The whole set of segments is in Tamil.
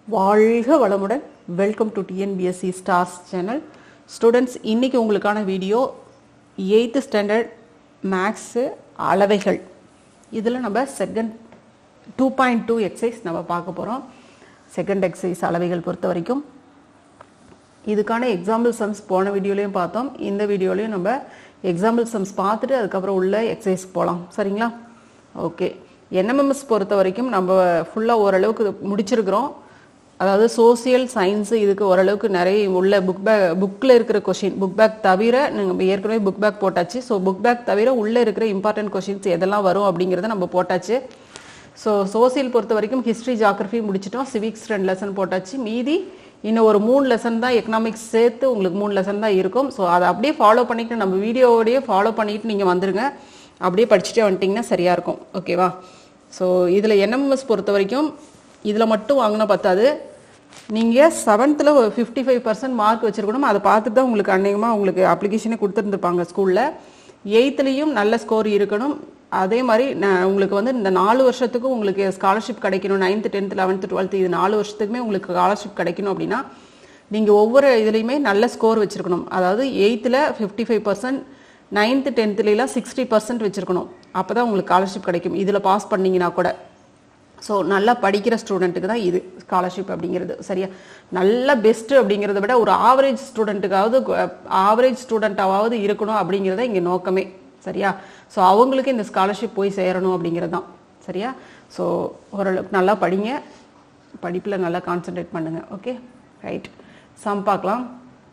வாழ்க வளமுடன் welcome to TNPSC stars channel students இன்னைக்கு உங்களுக்கான வீடியோ எயித்து ஸ்டாண்டர்ட் மேக்ஸு அளவைகள் இதில் நம்ம second two point two exercise நம்ம பார்க்க போகிறோம் செகண்ட் எக்ஸசைஸ் அளவைகள் பொறுத்த வரைக்கும் இதுக்கான எக்ஸாம்பிள் சம்ஸ் போன வீடியோலையும் பார்த்தோம் இந்த வீடியோலையும் நம்ம எக்ஸாம்பிள் சம்ஸ் பார்த்துட்டு அதுக்கப்புறம் உள்ள எக்ஸசைஸ் போகலாம் சரிங்களா ஓகே என்எம்எம்எஸ் பொறுத்த வரைக்கும் நம்ம ஃபுல்லாக ஓரளவுக்கு முடிச்சிருக்கிறோம் அதாவது சோசியல் சயின்ஸு இதுக்கு ஓரளவுக்கு நிறைய உள்ள புக் பேக் புக்கில் இருக்கிற கொஷின் புக் பேக் தவிர நீங்கள் ஏற்கனவே புக் பேக் போட்டாச்சு ஸோ புக் பேக் தவிர உள்ளே இருக்கிற இம்பார்ட்டன்ட் கொஷின்ஸ் எதெல்லாம் வரும் அப்படிங்கிறத நம்ம போட்டாச்சு ஸோ சோசியல் பொறுத்த வரைக்கும் ஹிஸ்ட்ரி ஜாகிரஃபி முடிச்சிட்டோம் சிவிக்ஸ் ரெண்டு லெசன் போட்டாச்சு மீதி இன்னும் ஒரு மூணு லெசன் தான் எக்கனாமிக்ஸ் சேர்த்து உங்களுக்கு மூணு லெசன் தான் இருக்கும் ஸோ அதை அப்படியே ஃபாலோ பண்ணிட்டு நம்ம வீடியோவோடய ஃபாலோ பண்ணிட்டு நீங்கள் வந்துருங்க அப்படியே படிச்சுட்டே வந்துட்டிங்கன்னா சரியாக இருக்கும் ஓகேவா ஸோ இதில் என்எம்எஸ் பொறுத்த வரைக்கும் இதில் மட்டும் வாங்கினா பத்தாது நீங்கள் செவன்த்தில் ஒரு ஃபிஃப்டி ஃபைவ் பர்சன்ட் மார்க் வச்சுருக்கணும் அதை பார்த்துட்டு தான் உங்களுக்கு அநேகமாக உங்களுக்கு அப்ளிகேஷனே கொடுத்துருந்துருப்பாங்க ஸ்கூலில் எயித்துலேயும் நல்ல ஸ்கோர் இருக்கணும் அதே மாதிரி நான் உங்களுக்கு வந்து இந்த நாலு வருஷத்துக்கும் உங்களுக்கு ஸ்காலர்ஷிப் கிடைக்கணும் நைன்த்து டென்த்து லெவன்த்து டுவெல்த்து இது நாலு வருஷத்துக்குமே உங்களுக்கு ஸ்காலர்ஷிப் கிடைக்கணும் அப்படின்னா நீங்கள் ஒவ்வொரு இதுலேயுமே நல்ல ஸ்கோர் வச்சுருக்கணும் அதாவது எயித்தில் ஃபிஃப்டி ஃபைவ் பர்சன்ட் நைன்த்து டென்த்துலாம் சிக்ஸ்டி பர்சன்ட் வச்சுருக்கணும் அப்போ தான் உங்களுக்கு ஸ்காலர்ஷிப் கிடைக்கும் இதில் பாஸ் பண்ணீங்கன்னா கூட ஸோ நல்லா படிக்கிற ஸ்டூடெண்ட்டுக்கு தான் இது ஸ்காலர்ஷிப் அப்படிங்கிறது சரியா நல்ல பெஸ்ட்டு அப்படிங்கிறத விட ஒரு ஆவரேஜ் ஸ்டூடெண்ட்டுக்காவது ஆவரேஜ் ஸ்டூடெண்ட்டாவது இருக்கணும் அப்படிங்கிறத இங்கே நோக்கமே சரியா ஸோ அவங்களுக்கு இந்த ஸ்காலர்ஷிப் போய் சேரணும் அப்படிங்கிறது தான் சரியா ஸோ ஓரளவுக்கு நல்லா படிங்க படிப்பில் நல்லா கான்சென்ட்ரேட் பண்ணுங்கள் ஓகே ரைட் சம் பார்க்கலாம்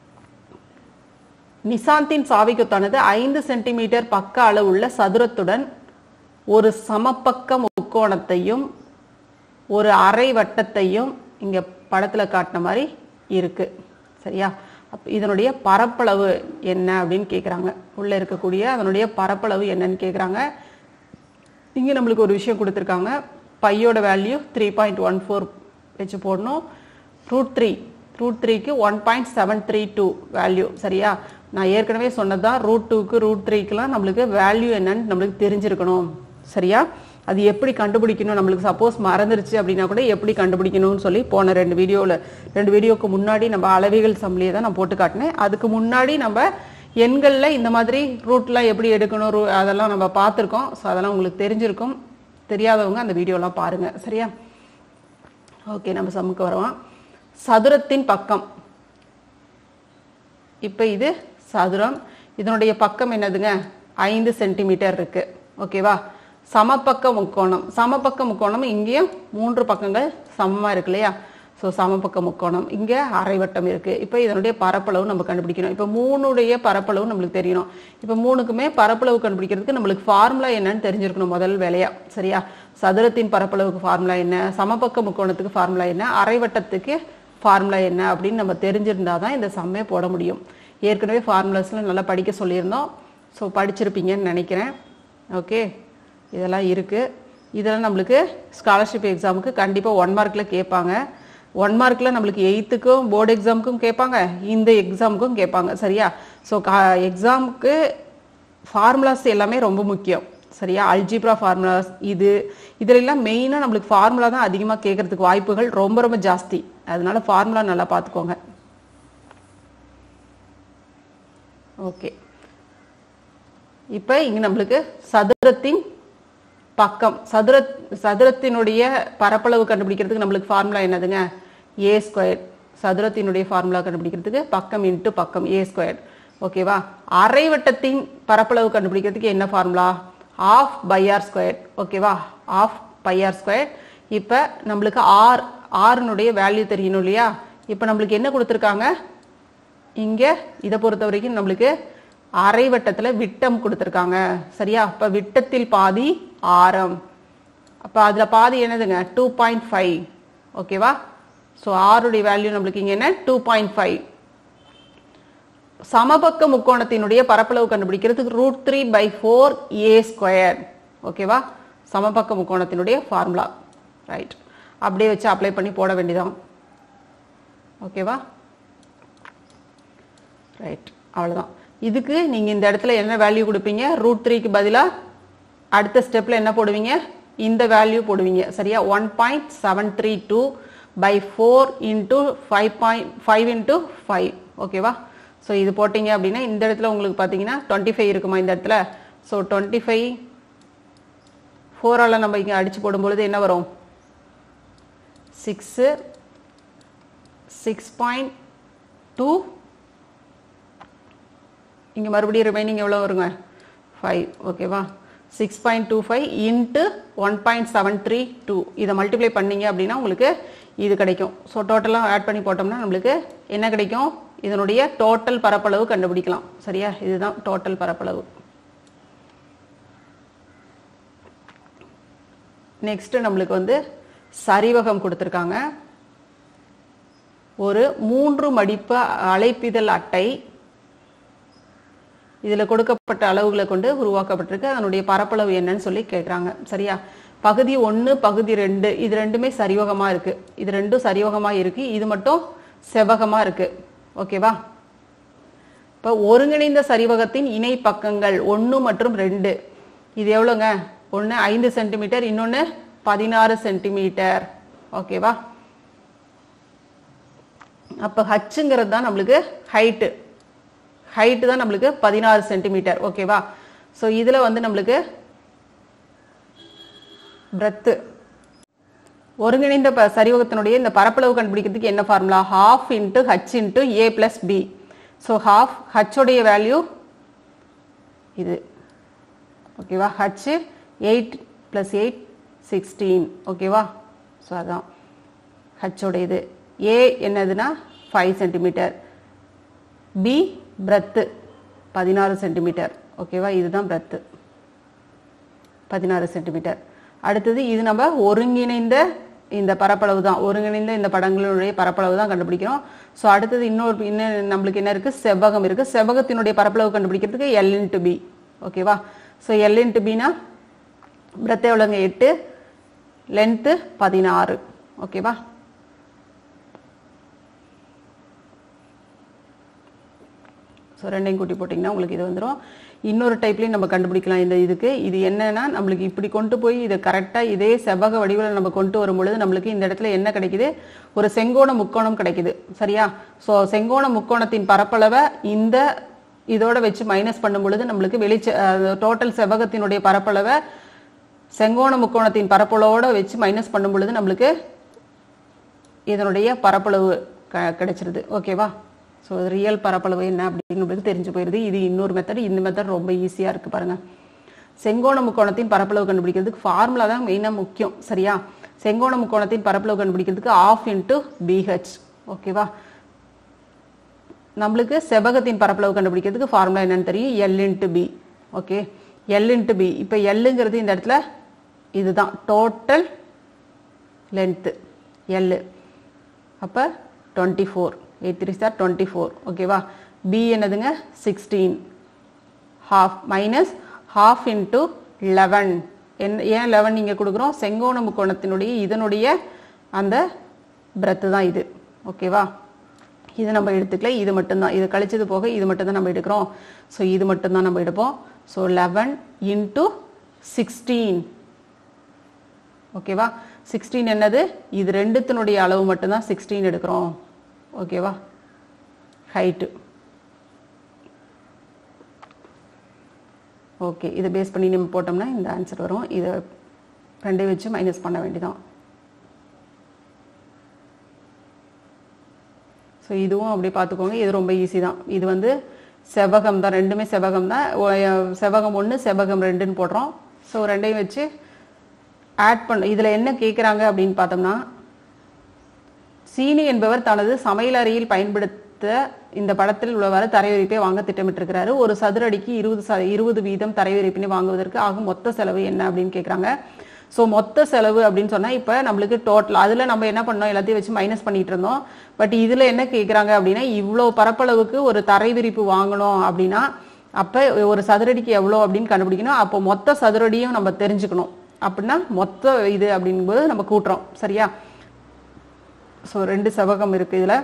நிசாந்தின் சாவிக்குத்தானது ஐந்து சென்டிமீட்டர் பக்க அளவுள்ள சதுரத்துடன் ஒரு சமபக்க முக்கோணத்தையும் ஒரு அரை வட்டத்தையும் இங்க படத்துல காட்டின மாதிரி இருக்கு சரியா அப்ப இதனுடைய பரப்பளவு என்ன அப்படின்னு கேக்குறாங்க உள்ள இருக்கக்கூடிய அதனுடைய பரப்பளவு என்னன்னு கேக்குறாங்க இங்க நம்மளுக்கு ஒரு விஷயம் கொடுத்துருக்காங்க பையோட value three point one four வச்சு போடணும் ரூட் த்ரீ ரூட் த்ரீக்கு one point seven three two value சரியா நான் ஏற்கனவே சொன்னதான் ரூட் டூக்கு ரூட் த்ரீக்கெலாம் நம்மளுக்கு வேல்யூ என்னன்னு நம்மளுக்கு தெரிஞ்சிருக்கணும் சரியா அது எப்படி கண்டுபிடிக்கணும் நம்மளுக்கு சப்போஸ் மறந்துருச்சு அப்படின்னா கூட எப்படி கண்டுபிடிக்கணும்னு சொல்லி போன ரெண்டு வீடியோவில் ரெண்டு வீடியோக்கு முன்னாடி நம்ம அளவைகள் சம்பளியை தான் நான் போட்டு காட்டினேன் அதுக்கு முன்னாடி நம்ம எண்களில் இந்த மாதிரி ரூட்லாம் எப்படி எடுக்கணும் ரூ அதெல்லாம் நம்ம பார்த்துருக்கோம் ஸோ அதெல்லாம் உங்களுக்கு தெரிஞ்சிருக்கும் தெரியாதவங்க அந்த வீடியோலாம் பாருங்கள் சரியா ஓகே நம்ம சமுக்கு வருவோம் சதுரத்தின் பக்கம் இப்போ இது சதுரம் இதனுடைய பக்கம் என்னதுங்க ஐந்து சென்டிமீட்டர் இருக்கு ஓகேவா சமபக்க முக்கோணம் சமபக்க முக்கோணம் இங்கேயும் மூன்று பக்கங்கள் சமமாக இருக்கு இல்லையா ஸோ சமபக்க முக்கோணம் இங்கே அரைவட்டம் இருக்கு இப்போ இதனுடைய பரப்பளவு நம்ம கண்டுபிடிக்கணும் இப்போ மூணுடைய பரப்பளவு நம்மளுக்கு தெரியணும் இப்போ மூணுக்குமே பரப்பளவு கண்டுபிடிக்கிறதுக்கு நம்மளுக்கு ஃபார்முலா என்னன்னு தெரிஞ்சிருக்கணும் முதல் வேலையா சரியா சதுரத்தின் பரப்பளவுக்கு ஃபார்முலா என்ன சமபக்க முக்கோணத்துக்கு ஃபார்முலா என்ன அரைவட்டத்துக்கு ஃபார்முலா என்ன அப்படின்னு நம்ம தெரிஞ்சிருந்தா தான் இந்த சம்மே போட முடியும் ஏற்கனவே ஃபார்முலாஸ்லாம் நல்லா படிக்க சொல்லியிருந்தோம் ஸோ படிச்சிருப்பீங்கன்னு நினைக்கிறேன் ஓகே இதெல்லாம் இருக்குது இதெல்லாம் நம்மளுக்கு ஸ்காலர்ஷிப் எக்ஸாமுக்கு கண்டிப்பாக ஒன் மார்க்கில் கேட்பாங்க ஒன் மார்க்கில் நம்மளுக்கு எயித்துக்கும் போர்டு எக்ஸாமுக்கும் கேட்பாங்க இந்த எக்ஸாமுக்கும் கேட்பாங்க சரியா ஸோ கா எக்ஸாமுக்கு ஃபார்முலாஸ் எல்லாமே ரொம்ப முக்கியம் சரியா அல்ஜிப்ரா ஃபார்முலாஸ் இது இதிலெல்லாம் மெயினாக நம்மளுக்கு ஃபார்முலா தான் அதிகமாக கேட்கறதுக்கு வாய்ப்புகள் ரொம்ப ரொம்ப ஜாஸ்தி அதனால ஃபார்முலா நல்லா பார்த்துக்கோங்க ஓகே இப்போ இங்கே நம்மளுக்கு சதுரத்தின் பக்கம் சதுர சதுரத்தினுடைய பரப்பளவு கண்டுபிடிக்கிறதுக்கு நம்மளுக்கு ஃபார்முலா என்னதுங்க ஏ ஸ்கொயர் சதுரத்தினுடைய ஃபார்முலா கண்டுபிடிக்கிறதுக்கு பக்கம் இன்ட்டு பக்கம் ஏ ஸ்கொயர் ஓகேவா அரைவட்டத்தின் பரப்பளவு கண்டுபிடிக்கிறதுக்கு என்ன formula half pi R square ஓகேவா ஆஃப் பை ஆர் ஸ்கொயர் இப்போ நம்மளுக்கு ஆர் ஆறுனுடைய வேல்யூ தெரியணும் இல்லையா இப்போ நம்மளுக்கு என்ன கொடுத்துருக்காங்க இங்கே இதை பொறுத்த வரைக்கும் நம்மளுக்கு அரை வட்டத்தில் விட்டம் கொடுத்துருக்காங்க சரியா அப்போ விட்டத்தில் பாதி ஆரம் அப்போ அதில் பாதி என்னதுங்க டூ பாயிண்ட் ஃபைவ் ஓகேவா ஸோ ஆருடைய வேல்யூ நம்மளுக்கு இங்கே என்ன டூ பாயிண்ட் ஃபைவ் சமபக்க முக்கோணத்தினுடைய பரப்பளவு கண்டுபிடிக்கிறதுக்கு root three by four A square ஓகேவா சமபக்க முக்கோணத்தினுடைய ஃபார்முலா ரைட் அப்படியே வச்சு அப்ளை பண்ணி போட வேண்டியதான் ஓகேவா ரைட் அவ்வளோதான் இதுக்கு நீங்கள் இந்த இடத்துல என்ன வேல்யூ கொடுப்பீங்க ரூட் த்ரீக்கு பதிலாக அடுத்த ஸ்டெப்பில் என்ன போடுவீங்க இந்த வேல்யூ போடுவீங்க சரியா one point seven three two by four into five point five into five ஓகேவா ஸோ இது போட்டிங்க அப்படின்னா இந்த இடத்துல உங்களுக்கு பார்த்தீங்கன்னா டுவெண்ட்டி ஃபைவ் இருக்குமா இந்த இடத்துல ஸோ டுவெண்ட்டி ஃபைவ் ஃபோரால் நம்ம இங்கே அடித்து போடும்பொழுது என்ன வரும் சிக்ஸு சிக்ஸ் பாயிண்ட் டூ இங்கே மறுபடியும் ரிமைனிங் எவ்வளோ வருங்க ஃபைவ் ஓகேவா six point two five into one point seven three two இதை மல்டிப்ளை பண்ணீங்க அப்படின்னா உங்களுக்கு இது கிடைக்கும் ஸோ டோட்டலாக ஆட் பண்ணி போட்டோம்னா நம்மளுக்கு என்ன கிடைக்கும் இதனுடைய டோட்டல் பரப்பளவு கண்டுபிடிக்கலாம் சரியா இதுதான் டோட்டல் பரப்பளவு நெக்ஸ்ட் நம்மளுக்கு வந்து சரிவகம் கொடுத்துருக்காங்க ஒரு மூன்று மடிப்பு அழைப்பிதழ் அட்டை இதில் கொடுக்கப்பட்ட அளவுகளை கொண்டு உருவாக்கப்பட்டிருக்கு அதனுடைய பரப்பளவு என்னன்னு சொல்லி கேட்குறாங்க சரியா பகுதி ஒன்று பகுதி ரெண்டு இது ரெண்டுமே சரிவகமாக இருக்கு இது ரெண்டும் சரிவகமாக இருக்கு இது மட்டும் செவ்வகமாக இருக்கு ஓகேவா இப்போ ஒருங்கிணைந்த சரிவகத்தின் இணை பக்கங்கள் ஒன்று மற்றும் ரெண்டு இது எவ்வளோங்க ஒன்று ஐந்து சென்டிமீட்டர் இன்னொன்று பதினாறு சென்டிமீட்டர் ஓகேவா அப்போ ஹச்சுங்கிறது தான் நம்மளுக்கு ஹைட்டு ஹைட்டு தான் நம்மளுக்கு பதினாறு சென்டிமீட்டர் ஓகேவா ஸோ இதில் வந்து நம்மளுக்கு பிரெத்து ஒருங்கிணைந்த ப சரிவகத்தினுடைய இந்த பரப்பளவு கண்டுபிடிக்கிறதுக்கு என்ன formula half into H into A plus B so half ஹச்சோடைய வேல்யூ இது ஓகேவா H eight plus eight sixteen ஓகேவா ஸோ அதான் ஹச்சோட இது ஏ என்னதுன்னா ஃபைவ் சென்டிமீட்டர் பி பிரத்து பதினாறு சென்டிமீட்டர் ஓகேவா இதுதான் பிரத்து பதினாறு சென்டிமீட்டர் அடுத்தது இது நம்ம ஒருங்கிணைந்த இந்த பரப்பளவு தான் ஒருங்கிணைந்த இந்த படங்களுடைய பரப்பளவு தான் கண்டுபிடிக்கிறோம் ஸோ அடுத்தது இன்னொரு இன்னும் நம்மளுக்கு என்ன இருக்குது செவ்வகம் இருக்குது செவ்வகத்தினுடைய பரப்பளவு கண்டுபிடிக்கிறதுக்கு எல் இன்ட்டு பி ஓகேவா ஸோ எல் இன்ட்டு பினா பிரத் எவ்வளோங்க எட்டு லென்த்து பதினாறு ஓகேவா ஸோ ரெண்டையும் கூட்டி போட்டிங்கன்னா உங்களுக்கு இது வந்துடும் இன்னொரு டைப்லையும் நம்ம கண்டுபிடிக்கலாம் இந்த இதுக்கு இது என்னன்னா நம்மளுக்கு இப்படி கொண்டு போய் இதை கரெக்டாக இதே செவ்வக வடிவில் நம்ம கொண்டு வரும் பொழுது நம்மளுக்கு இந்த இடத்துல என்ன கிடைக்குது ஒரு செங்கோண முக்கோணம் கிடைக்குது சரியா ஸோ செங்கோண முக்கோணத்தின் பரப்பளவை இந்த இதோட வச்சு மைனஸ் பண்ணும் பொழுது நம்மளுக்கு வெளிச்ச டோட்டல் செவ்வகத்தினுடைய பரப்பளவை செங்கோண முக்கோணத்தின் பரப்பளவோட வச்சு மைனஸ் பண்ணும் பொழுது நம்மளுக்கு இதனுடைய பரப்பளவு க கிடைச்சிருது ஓகேவா ஸோ ரியல் பரப்பளவு என்ன அப்படின்னு நம்மளுக்கு தெரிஞ்சு போயிடுது இது இன்னொரு மெத்தட் இந்த மெத்தட் ரொம்ப ஈஸியாக இருக்குது பாருங்க செங்கோண முக்கோணத்தின் பரப்பளவு கண்டுபிடிக்கிறதுக்கு ஃபார்முலா தான் மெயினாக முக்கியம் சரியா செங்கோண முக்கோணத்தின் பரப்பளவு கண்டுபிடிக்கிறதுக்கு ஆஃப் இன்ட்டு பிஹெச் ஓகேவா நம்மளுக்கு செவ்வகத்தின் பரப்பளவு கண்டுபிடிக்கிறதுக்கு ஃபார்முலா என்னன்னு தெரியும் L into B okay L into B இப்போ எல்லுங்கிறது இந்த இடத்துல இதுதான் டோட்டல் லென்த்து எல்லு அப்போ டுவெண்ட்டி ஃபோர் எயிட் த்ரீ சார் டுவெண்ட்டி ஃபோர் ஓகேவா பி என்னதுங்க sixteen half minus half into eleven என் ஏன் லெவன் நீங்கள் கொடுக்குறோம் செங்கோண முக்கோணத்தினுடைய இதனுடைய அந்த பிரத்து தான் இது ஓகேவா இது நம்ம எடுத்துக்கல இது மட்டும்தான் இது கழிச்சது போக இது மட்டும்தான் நம்ம எடுக்கிறோம் ஸோ இது மட்டும்தான் நம்ம எடுப்போம் ஸோ லெவன் இன்ட்டு சிக்ஸ்டீன் ஓகேவா சிக்ஸ்டீன் என்னது இது ரெண்டுத்தினுடைய அளவு மட்டும்தான் சிக்ஸ்டீன் எடுக்கிறோம் ஓகேவா ஹைட்டு ஓகே இதை பேஸ் பண்ணி நம்ம போட்டோம்னா இந்த ஆன்சர் வரும் இதை ரெண்டையும் வச்சு மைனஸ் பண்ண வேண்டியதான் ஸோ இதுவும் அப்படி பார்த்துக்கோங்க இது ரொம்ப ஈஸி தான் இது வந்து செவ்வகம் தான் ரெண்டுமே செவ்வகம் தான் ஒ- செவ்வகம் ஒன்று செவ்வகம் ரெண்டுன்னு போடுறோம் ஸோ ரெண்டையும் வச்சு ஆட் பண்ண இதில் என்ன கேட்குறாங்க அப்படின்னு பார்த்தோம்னா சீனி என்பவர் தனது சமையலறையில் பயன்படுத்த இந்த படத்தில் உள்ளவாறு தரைவிரிப்பை வாங்க திட்டமிட்டிருக்கிறாரு ஒரு சதுர அடிக்கு இருபது ச இருபது வீதம் தரைவிரிப்பினை வாங்குவதற்கு ஆகும் மொத்த செலவு என்ன அப்படின்னு கேட்குறாங்க ஸோ மொத்த செலவு அப்படின்னு சொன்னால் இப்போ நம்மளுக்கு டோட்டல் அதில் நம்ம என்ன பண்ணோம் எல்லாத்தையும் வச்சு மைனஸ் பண்ணிட்டு இருந்தோம் பட் இதில் என்ன கேட்குறாங்க அப்படின்னா இவ்வளோ பரப்பளவுக்கு ஒரு தரை விரிப்பு வாங்கணும் அப்படின்னா அப்போ ஒரு சதுரடிக்கு எவ்வளோ அப்படின்னு கண்டுபிடிக்கணும் அப்போ மொத்த சதுரடியும் நம்ம தெரிஞ்சுக்கணும் அப்படின்னா மொத்த இது அப்படிங்கும்போது நம்ம கூட்டுறோம் சரியா ஸோ ரெண்டு செவ்வகம் இருக்குது இதில்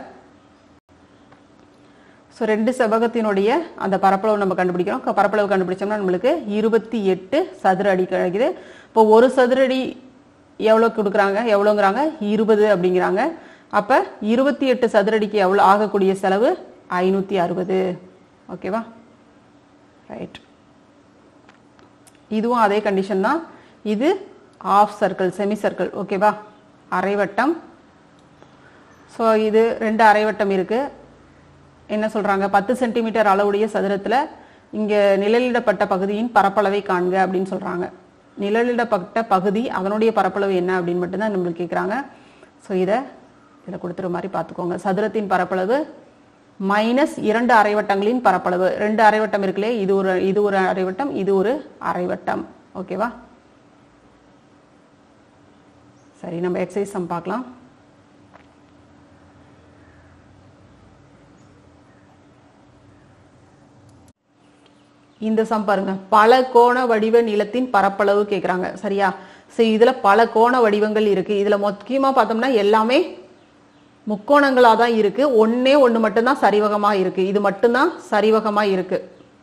ஸோ ரெண்டு செவ்வகத்தினுடைய அந்த பரப்பளவு நம்ம கண்டுபிடிக்கிறோம் க- பரப்பளவு கண்டுபிடிச்சோம்னா நம்மளுக்கு இருபத்தி எட்டு சதுர அடி கிடைக்குது இப்போ ஒரு சதுர அடி எவ்வளோ கொடுக்குறாங்க எவ்வளோங்கிறாங்க இருபது அப்படிங்கிறாங்க அப்போ இருபத்தி எட்டு சதுரடிக்கு எவ்வளோ ஆகக்கூடிய செலவு ஐநூற்றி அறுபது ஓகேவா ரைட் இதுவும் அதே கண்டிஷன் தான் இது ஆஃப் சர்க்கிள் செமி சர்க்கிள் ஓகேவா அரைவட்டம் ஸோ இது ரெண்டு அரைவட்டம் இருக்கு என்ன சொல்றாங்க பத்து சென்டிமீட்டர் அளவுடைய சதுரத்தில் இங்கே நிழலிடப்பட்ட பகுதியின் பரப்பளவை காண்க அப்படின்னு சொல்றாங்க நிழலிடப்பட்ட பகுதி அதனுடைய பரப்பளவு என்ன அப்படின்னு மட்டும்தான் நம்மளுக்கு கேட்குறாங்க ஸோ இதை இதில் கொடுத்துற மாதிரி பார்த்துக்கோங்க சதுரத்தின் பரப்பளவு மைனஸ் இரண்டு அரைவட்டங்களின் பரப்பளவு ரெண்டு அரைவட்டம் இருக்குல்லே இது ஒரு இது ஒரு அரைவட்டம் இது ஒரு அரைவட்டம் ஓகேவா சரி நம்ம எக்ஸசைஸ் சம் பார்க்கலாம் இந்த சம் பாருங்க பல கோண வடிவ நிலத்தின் பரப்பளவு கேக்குறாங்க சரியா சரி இதுல பல கோண வடிவங்கள் இருக்கு இதுல முக்கியமா பார்த்தோம்னா எல்லாமே முக்கோணங்களா தான் இருக்கு ஒண்ணே ஒண்ணு மட்டும்தான் சரிவகமா இருக்கு இது மட்டும்தான் சரிவகமா இருக்கு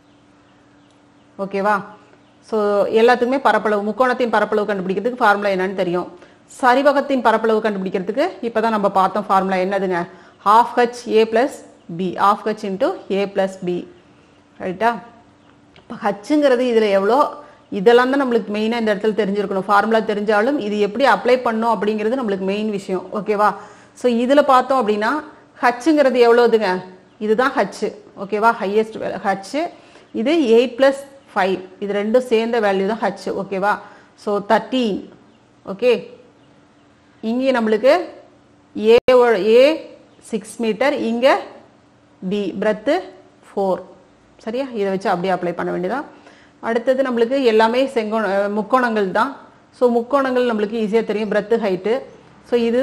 ஓகேவா ஸோ எல்லாத்துக்குமே பரப்பளவு முக்கோணத்தின் பரப்பளவு கண்டுபிடிக்கிறதுக்கு ஃபார்முலா என்னன்னு தெரியும் சரிவகத்தின் பரப்பளவு கண்டுபிடிக்கிறதுக்கு இப்பதான் நம்ம பார்த்தோம் ஃபார்முலா என்னதுங்க half H A plus B half H into A plus B ரைட்டா இப்போ ஹச்சுங்கிறது இதில் எவ்வளோ இதெல்லாம் தான் நம்மளுக்கு மெயினாக இந்த இடத்துல தெரிஞ்சிருக்கணும் ஃபார்முலா தெரிஞ்சாலும் இது எப்படி அப்ளை பண்ணும் அப்படிங்கிறது நம்மளுக்கு மெயின் விஷயம் ஓகேவா ஸோ இதில் பார்த்தோம் அப்படின்னா ஹச்சுங்கிறது எவ்வளோதுங்க இதுதான் ஹச்சு ஓகேவா ஹையஸ்ட் ஹச்சு இது எயிட் ப்ளஸ் ஃபைவ் இது ரெண்டும் சேர்ந்த வேல்யூ தான் ஹச் ஓகேவா ஸோ தேர்ட்டீன் ஓகே இங்கே நம்மளுக்கு ஏ ஏ சிக்ஸ் மீட்டர் இங்கே பி பிரத்து ஃபோர் சரியா இதை வச்சு அப்படியே அப்ளை பண்ண வேண்டியதான் அடுத்தது நம்மளுக்கு எல்லாமே செங்கோ அஹ் முக்கோணங்கள் தான் ஸோ முக்கோணங்கள் நம்மளுக்கு ஈஸியாக தெரியும் பிரத்து ஹைட்டு ஸோ இது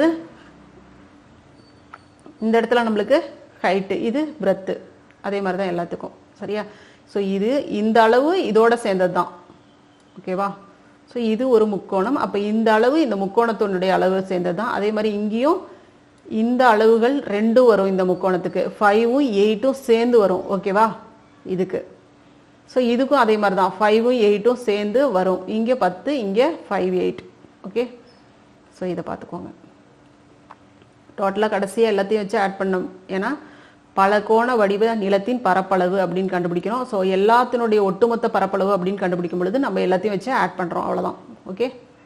இந்த இடத்துல நம்மளுக்கு ஹைட்டு இது பிரத்து அதே மாதிரி தான் எல்லாத்துக்கும் சரியா ஸோ இது இந்த அளவு இதோட சேர்ந்தது தான் ஓகேவா ஸோ இது ஒரு முக்கோணம் அப்போ இந்த அளவு இந்த முக்கோணத்தினுடைய அளவு சேர்ந்தது தான் அதே மாதிரி இங்கேயும் இந்த அளவுகள் ரெண்டும் வரும் இந்த முக்கோணத்துக்கு ஃபைவும் எயிட்டும் சேர்ந்து வரும் ஓகேவா இதுக்கு ஸோ இதுக்கும் அதே மாதிரி தான் ஃபைவும் எயிட்டும் சேர்ந்து வரும் இங்கே பத்து இங்கே ஃபைவ் எயிட் ஓகே ஸோ இதை பார்த்துக்கோங்க டோட்டலாக கடைசியாக எல்லாத்தையும் வச்சு ஆட் பண்ணோம் ஏன்னா பல கோண வடிவ நிலத்தின் பரப்பளவு அப்படின்னு கண்டுபிடிக்கிறோம் ஸோ எல்லாத்தினுடைய ஒட்டுமொத்த பரப்பளவு அப்படின்னு கண்டுபிடிக்கும் பொழுது நம்ம எல்லாத்தையும் வச்சு ஆட் பண்ணுறோம் அவ்வளோதான் ஓகே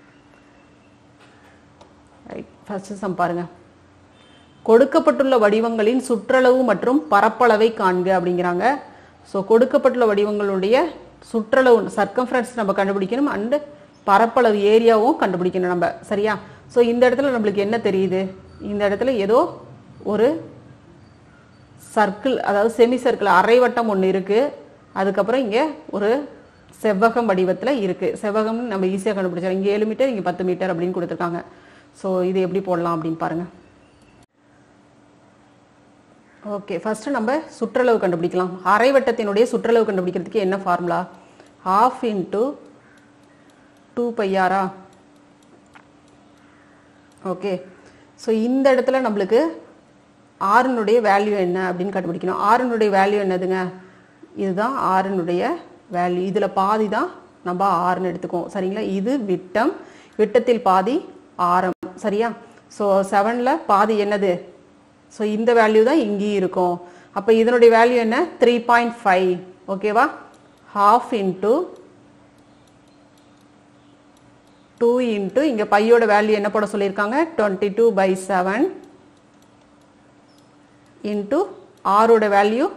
ரைட் ஃபர்ஸ்ட் சம் பாருங்க கொடுக்கப்பட்டுள்ள வடிவங்களின் சுற்றளவு மற்றும் பரப்பளவை காண்க அப்படிங்கிறாங்க ஸோ கொடுக்கப்பட்டுள்ள வடிவங்களுடைய சுற்றளவு சர்க்கம்ஃபரன்ஸ் நம்ம கண்டுபிடிக்கணும் அண்டு பரப்பளவு ஏரியாவும் கண்டுபிடிக்கணும் நம்ம சரியா ஸோ இந்த இடத்துல நம்மளுக்கு என்ன தெரியுது இந்த இடத்துல ஏதோ ஒரு சர்க்கிள் அதாவது செமி சர்க்கிள் அரைவட்டம் ஒன்று இருக்கு அதுக்கப்புறம் இங்கே ஒரு செவ்வகம் வடிவத்தில் இருக்கு செவ்வகம்னு நம்ம ஈஸியாக கண்டுபிடிச்சோம் இங்கே ஏழு மீட்டர் இங்கே பத்து மீட்டர் அப்படின்னு கொடுத்துருக்காங்க ஸோ இது எப்படி போடலாம் அப்படின்னு பாருங்க ஓகே ஃபர்ஸ்ட் நம்ம சுற்றளவு கண்டுபிடிக்கலாம் அரைவட்டத்தினுடைய சுற்றளவு கண்டுபிடிக்கிறதுக்கு என்ன ஃபார்முலா ஹாஃப் இன்ட்டு டூ பையாரா ஓகே ஸோ இந்த இடத்துல நம்மளுக்கு ஆறுனுடைய வேல்யூ என்ன அப்படின்னு கண்டுபிடிக்கணும் ஆறுனுடைய வேல்யூ என்னதுங்க இதுதான் ஆறுனுடைய வேல்யூ இதில் பாதி தான் நம்ம ஆறுன்னு எடுத்துக்குவோம் சரிங்களா இது விட்டம் விட்டத்தில் பாதி ஆரம் சரியா ஸோ செவனில் பாதி என்னது ஸோ இந்த வேல்யூ தான் இங்கேயும் இருக்கும் அப்போ இதனுடைய வேல்யூ என்ன த்ரீ பாயிண்ட் ஃபைவ் ஓகேவா ஹாஃப் இன்ட்டு டூ இன்ட்டு இங்கே பையோட வேல்யூ என்ன போட சொல்லியிருக்காங்க twenty two by seven into ஆரோட வேல்யூ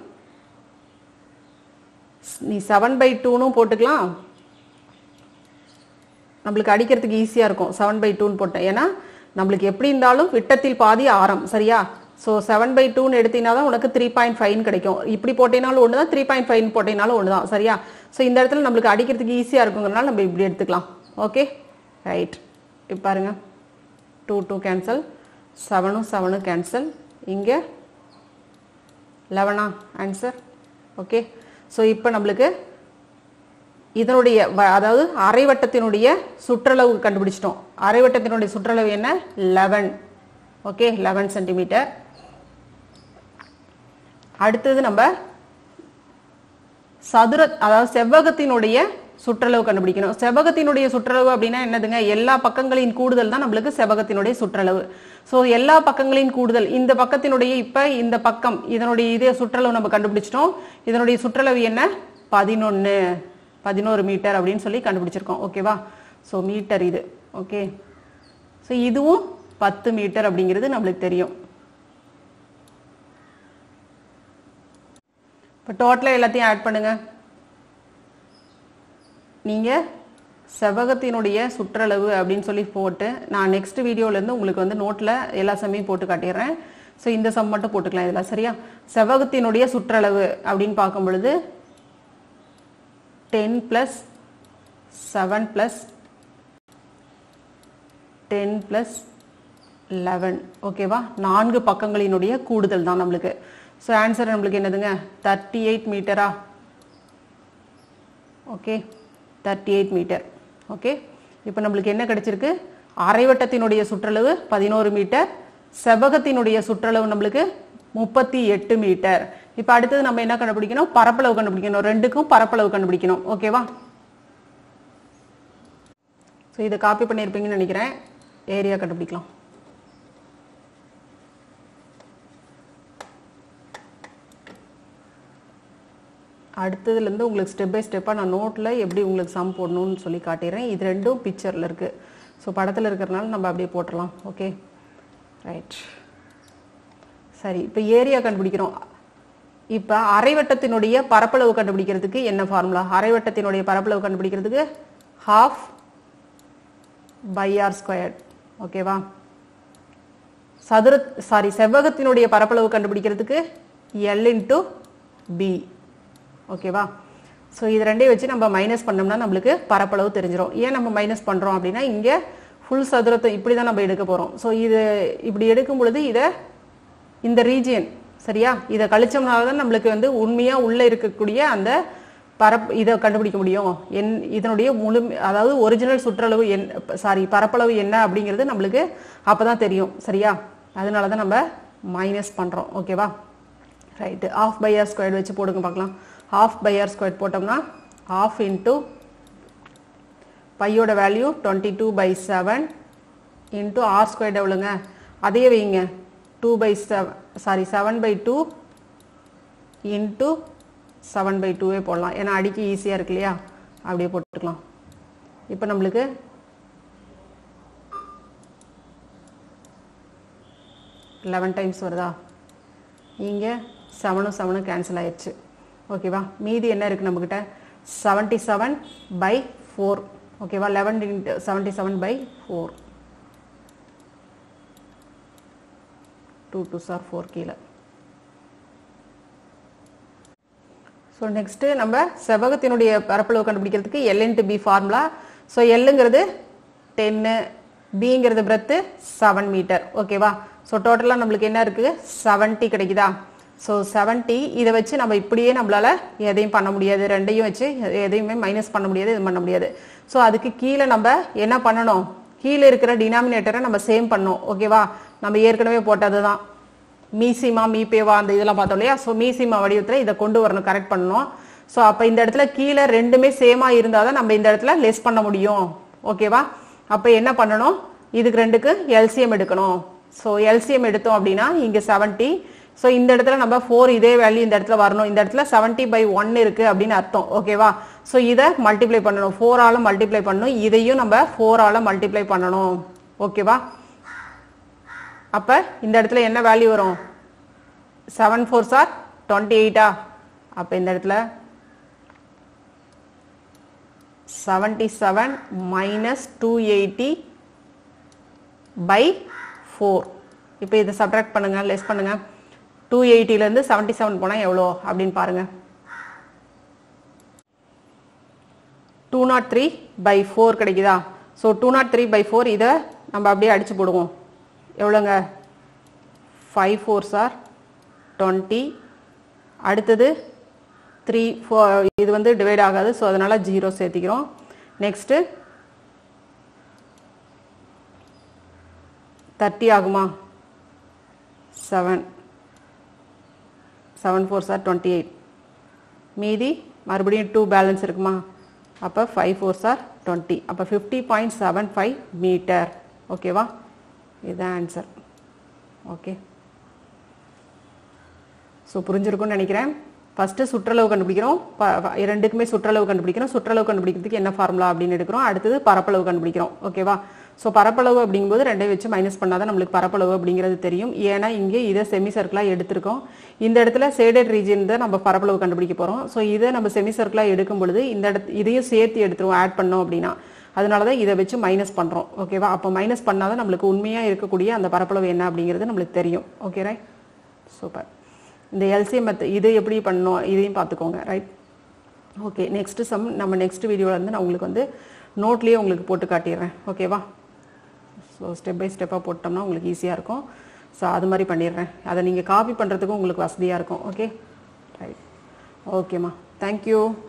நீ செவன் பை டூனும் போட்டுக்கலாம் நம்மளுக்கு அடிக்கிறதுக்கு ஈஸியாக இருக்கும் செவன் பை டூன்னு போட்டேன் ஏன்னா நம்மளுக்கு எப்படி இருந்தாலும் விட்டத்தில் பாதி ஆரம் சரியா ஸோ செவன் பை டூன்னு எடுத்தீங்கன்னா தான் உனக்கு த்ரீ பாயிண்ட் ஃபைவ் கிடைக்கும் இப்படி போட்டீங்கனாலும் ஒன்று தான் த்ரீ பாயிண்ட் ஃபைவ் போட்டீங்கனாலும் ஒன்று தான் சரியா ஸோ இந்த இடத்துல நம்மளுக்கு அடிக்கிறதுக்கு ஈஸியாக இருக்குங்கிறனால நம்ம இப்படி எடுத்துக்கலாம் ஓகே ரைட் இப்போ பாருங்க டூ டூ கேன்சல் செவனும் செவனும் கேன்சல் இங்கே லெவனா ஆன்சர் ஓகே ஸோ இப்போ நம்மளுக்கு இதனுடைய வ- அதாவது அரைவட்டத்தினுடைய சுற்றளவு கண்டுபிடிச்சிட்டோம் அரைவட்டத்தினுடைய சுற்றளவு என்ன லெவன் ஓகே லெவன் சென்டிமீட்டர் அடுத்தது நம்ம சதுர அதாவது செவ்வகத்தினுடைய சுற்றளவு கண்டுபிடிக்கணும் செவ்வகத்தினுடைய சுற்றளவு அப்படின்னா என்னதுங்க எல்லா பக்கங்களின் கூடுதல் தான் நம்மளுக்கு செவ்வகத்தினுடைய சுற்றளவு ஸோ எல்லா பக்கங்களின் கூடுதல் இந்த பக்கத்தினுடைய இப்ப இந்த பக்கம் இதனுடைய இதே சுற்றளவு நம்ம கண்டுபிடிச்சிட்டோம் இதனுடைய சுற்றளவு என்ன பதினொன்னு பதினோரு மீட்டர் அப்படின்னு சொல்லி கண்டுபிடிச்சிருக்கோம் ஓகேவா ஸோ மீட்டர் இது ஓகே ஸோ இதுவும் பத்து மீட்டர் அப்படிங்கிறது நம்மளுக்கு தெரியும் இப்போ டோட்டலாக எல்லாத்தையும் ஆட் பண்ணுங்க நீங்கள் செவ்வகத்தினுடைய சுற்றளவு அப்படின்னு சொல்லி போட்டு நான் நெக்ஸ்ட் வீடியோலேருந்து உங்களுக்கு வந்து நோட்டில் எல்லா சம்மையும் போட்டு காட்டிடுறேன் ஸோ இந்த சம் மட்டும் போட்டுக்கலாம் இதெல்லாம் சரியா செவ்வகத்தினுடைய சுற்றளவு அப்படின்னு பார்க்கும் பொழுது ten plus seven plus ten plus eleven ஓகேவா நான்கு பக்கங்களினுடைய கூடுதல் தான் நம்மளுக்கு ஸோ ஆன்சர் நம்மளுக்கு என்னதுங்க தேர்ட்டி எயிட் மீட்டரா okay thirty eight meter okay இப்போ நம்மளுக்கு என்ன கிடைச்சிருக்கு அரைவட்டத்தினுடைய சுற்றளவு பதினோரு மீட்டர் செவ்வகத்தினுடைய சுற்றளவு நம்மளுக்கு முப்பத்தி எட்டு மீட்டர் இப்போ அடுத்தது நம்ம என்ன கண்டுபிடிக்கணும் பரப்பளவு கண்டுபிடிக்கணும் ரெண்டுக்கும் பரப்பளவு கண்டுபிடிக்கணும் ஓகேவா ஸோ இதை காப்பி பண்ணியிருப்பீங்கன்னு நினைக்கிறேன் ஏரியா கண்டுபிடிக்கலாம் அடுத்ததுலேருந்து உங்களுக்கு ஸ்டெப் பை ஸ்டெப்பாக நான் நோட்டில் எப்படி உங்களுக்கு சம் போடணும்னு சொல்லி காட்டிடுறேன் இது ரெண்டும் பிக்சரில் இருக்குது ஸோ படத்தில் இருக்கிறனால நம்ம அப்படியே போட்டுடலாம் ஓகே ரைட் சரி இப்போ ஏரியா கண்டுபிடிக்கிறோம் இப்போ அரைவட்டத்தினுடைய பரப்பளவு கண்டுபிடிக்கிறதுக்கு என்ன ஃபார்முலா அரைவட்டத்தினுடைய பரப்பளவு கண்டுபிடிக்கிறதுக்கு ஹாஃப் பை ஆர் ஸ்கொயர் ஓகேவா சதுர சாரி செவ்வகத்தினுடைய பரப்பளவு கண்டுபிடிக்கிறதுக்கு எல் இன்ட்டு பி ஓகேவா ஸோ இது ரெண்டையும் வச்சு நம்ம மைனஸ் பண்ணோம்னா நம்மளுக்கு பரப்பளவு தெரிஞ்சிடும் ஏன் நம்ம மைனஸ் பண்ணுறோம் அப்படின்னா இங்கே ஃபுல் சதுரத்தை இப்படி தான் நம்ம எடுக்க போகிறோம் ஸோ இது இப்படி எடுக்கும் பொழுது இதை இந்த ரீஜியன் சரியா இதை கழிச்சோம்னால தான் நம்மளுக்கு வந்து உண்மையாக உள்ளே இருக்கக்கூடிய அந்த பரப் இதை கண்டுபிடிக்க முடியும் என் இதனுடைய முழு அதாவது ஒரிஜினல் சுற்றளவு என் சாரி பரப்பளவு என்ன அப்படிங்கிறது நம்மளுக்கு அப்போ தான் தெரியும் சரியா அதனால தான் நம்ம மைனஸ் பண்ணுறோம் ஓகேவா right half pi R square வச்சு போடுங்க பார்க்கலாம் ஆஃப் பை ஆர் ஸ்கொயர் போட்டோம்னா ஆஃப் இன்ட்டு பையோட value twenty two by seven into R square எவ்வளோங்க அதே வைங்க two by seven sorry seven by two into seven by டூவே போடலாம் ஏன்னா அடிக்க ஈஸியாக இருக்கு இல்லையா அப்படியே போட்டுக்கலாம் இப்போ நம்மளுக்கு லெவன் டைம்ஸ் வருதா இங்கே செவனும் செவனும் கேன்சல் ஆயிடுச்சு ஓகேவா மீதி என்ன இருக்குது நம்மக்கிட்ட செவன்ட்டி செவன் பை ஃபோர் ஓகேவா eleven into seventy seven by four two two சார் ஃபோர் கீழே ஸோ நெக்ஸ்ட்டு நம்ம செவ்வகத்தினுடைய பரப்பளவு கண்டுபிடிக்கிறதுக்கு L into B formula so எல்லுங்கிறது டென்னு பிங்கிறது பிரெத்து செவன் மீட்டர் ஓகேவா ஸோ டோட்டலாக நம்மளுக்கு என்ன இருக்குது செவன்ட்டி கிடைக்குதா ஸோ செவன்ட்டி இதை வச்சு நம்ம இப்படியே நம்மளால எதையும் பண்ண முடியாது ரெண்டையும் வச்சு எதையுமே மைனஸ் பண்ண முடியாது இது பண்ண முடியாது ஸோ அதுக்கு கீழே நம்ம என்ன பண்ணணும் கீழே இருக்கிற டினாமினேட்டரை நம்ம சேம் பண்ணோம் ஓகேவா நம்ம ஏற்கனவே போட்டது தான் மீசிமா மீபேவா அந்த இதெல்லாம் பார்த்தோம் இல்லையா ஸோ மீசிமா வடிவத்தில் இதை கொண்டு வரணும் கரெக்ட் பண்ணணும் ஸோ அப்போ இந்த இடத்துல கீழே ரெண்டுமே சேமாக இருந்தால் தான் நம்ம இந்த இடத்துல லெஸ் பண்ண முடியும் ஓகேவா அப்போ என்ன பண்ணணும் இதுக்கு ரெண்டுக்கு எல்சிஎம் எடுக்கணும் ஸோ எல்சிஎம் எடுத்தோம் அப்படின்னா இங்கே செவன்ட்டி ஸோ இந்த இடத்துல நம்ம ஃபோர் இதே வேல்யூ இந்த இடத்துல வரணும் இந்த இடத்துல செவன்ட்டி பை ஒன் இருக்கு அப்படின்னு அர்த்தம் ஓகேவா ஸோ இதை மல்டிப்ளை பண்ணணும் ஃபோரால் மல்டிப்ளை பண்ணணும் இதையும் நம்ம ஃபோரால் மல்டிப்ளை பண்ணணும் ஓகேவா அப்போ இந்த இடத்துல என்ன வேல்யூ வரும் செவன் ஃபோர் சார் டுவெண்ட்டி எயிட்டா அப்போ இந்த இடத்துல seventy seven minus two eighty by four இப்போ இதை சப்ராக்ட் பண்ணுங்க லெஸ் பண்ணுங்க டூ எயிட்டிலேருந்து செவன்டி செவன் போனால் எவ்வளோ அப்படின்னு பாருங்க two nought three by four கிடைக்குதா so two nought three by four இதை நம்ம அப்படியே அடிச்சு போடுவோம் எவ்வளோங்க ஃபைவ் ஃபோர் சார் டுவெண்ட்டி அடுத்தது த்ரீ ஃபோர் இது வந்து டிவைட் ஆகாது ஸோ அதனால் ஜீரோ சேர்த்திக்கிறோம் நெக்ஸ்ட்டு தேர்ட்டி ஆகுமா செவன் செவன் ஃபோர் சார் டுவெண்ட்டி எயிட் மீதி மறுபடியும் டூ பேலன்ஸ் இருக்குமா அப்போ ஃபைவ் ஃபோர் சார் டுவெண்ட்டி அப்போ fifty point seven five meter ஓகேவா இதுதான் ஆன்சர் ஓகே ஸோ புரிஞ்சிருக்கும்னு நினைக்கிறேன் ஃபஸ்ட்டு சுற்றளவு கண்டுபிடிக்கிறோம் ப- ப- ரெண்டுக்குமே சுற்றளவு கண்டுபிடிக்கிறோம் சுற்றளவு கண்டுபிடிக்கிறதுக்கு என்ன ஃபார்முலா அப்படின்னு எடுக்கிறோம் அடுத்தது பரப்பளவு கண்டுபிடிக்கிறோம் ஓகேவா ஸோ பரப்பளவு அப்படிங்கும்போது ரெண்டையும் வச்சு மைனஸ் பண்ணாதான் நம்மளுக்கு பரப்பளவு அப்படிங்கிறது தெரியும் ஏன்னா இங்கே இதை செமி சர்க்கிளாக எடுத்திருக்கோம் இந்த இடத்துல சேடட் ரீஜன் தான் நம்ம பரப்பளவு கண்டுபிடிக்க போகிறோம் ஸோ இதை நம்ம செமி சர்க்கிளாக எடுக்கும் பொழுது இந்த இடத்து இதையும் சேர்த்து எடுத்துருவோம் ஆட் பண்ணோம் அப்படின்னா அதனால தான் இதை வச்சு மைனஸ் பண்ணுறோம் ஓகேவா அப்போ மைனஸ் பண்ணாதான் நம்மளுக்கு உண்மையாக இருக்கக்கூடிய அந்த பரப்பளவு என்ன அப்படிங்கிறது நம்மளுக்கு தெரியும் ஓகே ரைட் சூப்பர் இந்த எல்சிஎம் மெத்த இது எப்படி பண்ணணும் இதையும் பார்த்துக்கோங்க ரைட் ஓகே நெக்ஸ்ட் சம் நம்ம நெக்ஸ்ட் வீடியோவில் வந்து நான் உங்களுக்கு வந்து நோட்லேயே உங்களுக்கு போட்டு காட்டிடுறேன் ஓகேவா ஸோ ஸ்டெப் பை ஸ்டெப்பாக போட்டோம்னா உங்களுக்கு ஈஸியாக இருக்கும் ஸோ அது மாதிரி பண்ணிடுறேன் அதை நீங்கள் காப்பி பண்ணுறதுக்கும் உங்களுக்கு வசதியாக இருக்கும் ஓகே ரைட் ஓகேம்மா தேங்க்யூ